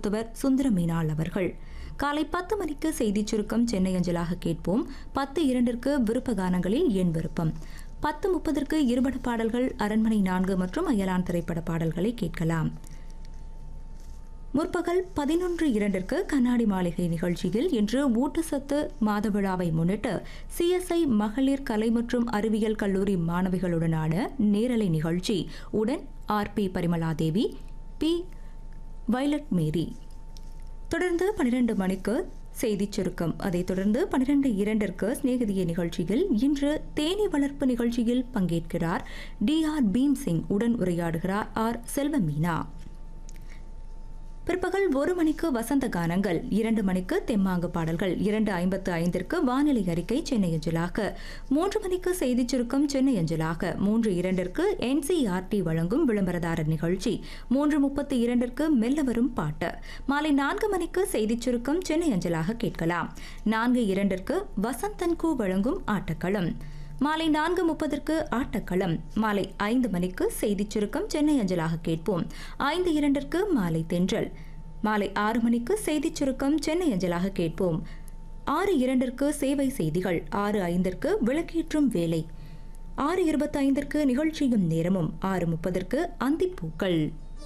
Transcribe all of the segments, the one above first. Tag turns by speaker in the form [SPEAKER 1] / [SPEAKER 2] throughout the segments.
[SPEAKER 1] மருத்துவர் சுந்தர மீனாள் அவர்கள் காலை பத்து மணிக்கு செய்திச் சுருக்கம் சென்னை அஞ்சலாக கேட்போம் பத்து இரண்டிற்கு விருப்ப கானங்களில் என் விருப்பம் பத்து முப்பதற்கு இருபட பாடல்கள் அரண்மனை நான்கு மற்றும் அயலான் திரைப்பட பாடல்களை கேட்கலாம் முற்பகல் பதினொன்று இரண்டிற்கு கண்ணாடி மாளிகை நிகழ்ச்சியில் இன்று ஊட்டச்சத்து மாத விழாவை முன்னிட்டு சிஎஸ்ஐ மகளிர் கலை மற்றும் அறிவியல் கல்லூரி மாணவிகளுடனான நேரலை நிகழ்ச்சி உடன் R P Parimaladevi P Violet Mary தொடர்ந்து பன்னிரண்டு மணிக்கு செய்திச் சுருக்கம் அதைத் தொடர்ந்து பன்னிரண்டு இரண்டிற்கு சிநேகிதிய நிகழ்ச்சியில் இன்று தேனி வளர்ப்பு நிகழ்ச்சியில் பங்கேற்கிறார் டி ஆர் பீம் சிங் உடன் உரையாடுகிறார் ஆர் செல்வமீனா பிற்பகல் ஒரு மணிக்கு வசந்த கானங்கள் இரண்டு மணிக்கு தெம்மாங்கு பாடல்கள் இரண்டு ஐம்பத்து ஐந்திற்கு வானிலை அறிக்கை சென்னை அஞ்சலாக மூன்று மணிக்கு செய்திச் சுருக்கம் சென்னை அஞ்சலாக மூன்று இரண்டிற்கு என்சிஆர்டி வழங்கும் விளம்பரதாரர் நிகழ்ச்சி மூன்று முப்பத்து இரண்டிற்கு மெல்ல வரும் பாட்டு மாலை நான்கு மணிக்கு செய்திச் சுருக்கம் சென்னை அஞ்சலாக கேட்கலாம் நான்கு இரண்டிற்கு வசந்தன் கூ வழங்கும் ஆட்டக்களம் மாலை நான்கு முப்பதற்கு ஆட்டக்களம் மாலை ஐந்து மணிக்கு செய்திச் சுருக்கம் சென்னை அஞ்சலாக கேட்போம் ஐந்து இரண்டிற்கு மாலை தென்றல் மாலை ஆறு மணிக்கு செய்திச் சுருக்கம் சென்னை அஞ்சலாக கேட்போம் ஆறு இரண்டிற்கு சேவை செய்திகள் ஆறு ஐந்திற்கு விளக்கேற்றும் வேலை ஆறு இருபத்தைந்திற்கு நிகழ்ச்சியும் நேரமும் ஆறு முப்பதற்கு அந்திப்பூக்கள்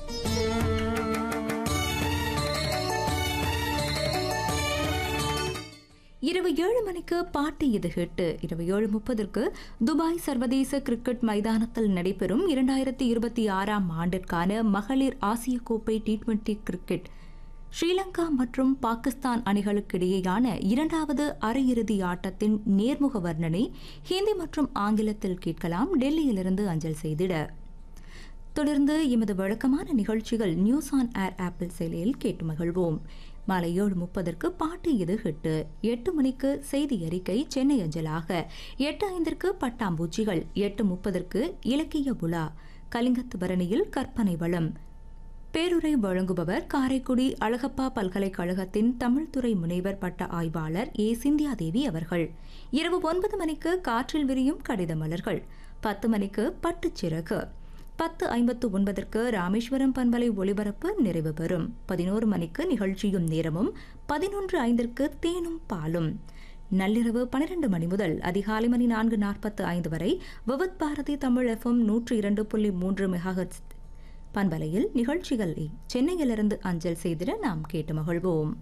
[SPEAKER 1] இரவு ஏழு மணிக்கு பாட்டு இது ஹிட்டு இரவு ஏழு முப்பதற்கு துபாய் சர்வதேச கிரிக்கெட் மைதானத்தில் நடைபெறும் இரண்டாயிரத்தி இருபத்தி ஆறாம் ஆண்டிற்கான மகளிர் ஆசிய கோப்பை டி டுவெண்டி கிரிக்கெட் ஸ்ரீலங்கா மற்றும் பாகிஸ்தான் அணிகளுக்கிடையேயான இரண்டாவது அரையிறுதி ஆட்டத்தின் நேர்முக வர்ணனை ஹிந்தி மற்றும் ஆங்கிலத்தில் கேட்கலாம் டெல்லியிலிருந்து அஞ்சல் செய்திட தொடர்ந்து எமது வழக்கமான நிகழ்ச்சிகள் நியூஸ் ஆன் ஏர் ஆப்பிள் செயலியில் கேட்டு மகிழ்வோம் மாலை ஏழு முப்பதற்கு பாட்டு இது ஹிட்டு எட்டு மணிக்கு செய்தி அறிக்கை சென்னை அஞ்சலாக எட்டு ஐந்திற்கு பட்டாம்பூச்சிகள் எட்டு முப்பதற்கு இலக்கிய உலா கலிங்கத்து பரணியில் கற்பனை வளம் பேருரை வழங்குபவர் காரைக்குடி அழகப்பா பல்கலைக்கழகத்தின் தமிழ்துறை முனைவர் பட்ட ஆய்வாளர் ஏ சிந்தியாதேவி அவர்கள் இரவு ஒன்பது மணிக்கு காற்றில் விரியும் கடித மலர்கள் பத்து மணிக்கு பட்டுச்சிறகு பத்து ஐம்பத்து ஒன்பதற்கு ராமேஸ்வரம் பண்பலை ஒளிபரப்பு நிறைவு பெறும் பதினோரு மணிக்கு நிகழ்ச்சியும் நேரமும் பதினொன்று ஐந்திற்கு தேனும் பாலும் நள்ளிரவு பனிரெண்டு மணி முதல் அதிகாலை மணி நான்கு நாற்பத்து ஐந்து வரை விவத் பாரதி தமிழ் எஃப்எம் நூற்றி இரண்டு புள்ளி மூன்று மெகாஹெட்ஸ் பண்பலையில் நிகழ்ச்சிகளை சென்னையிலிருந்து அஞ்சல் செய்திட நாம் கேட்டு மகிழ்வோம்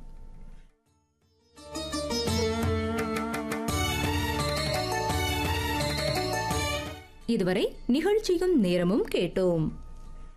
[SPEAKER 1] இதுவரை நிகழ்ச்சியும் நேரமும் கேட்டோம்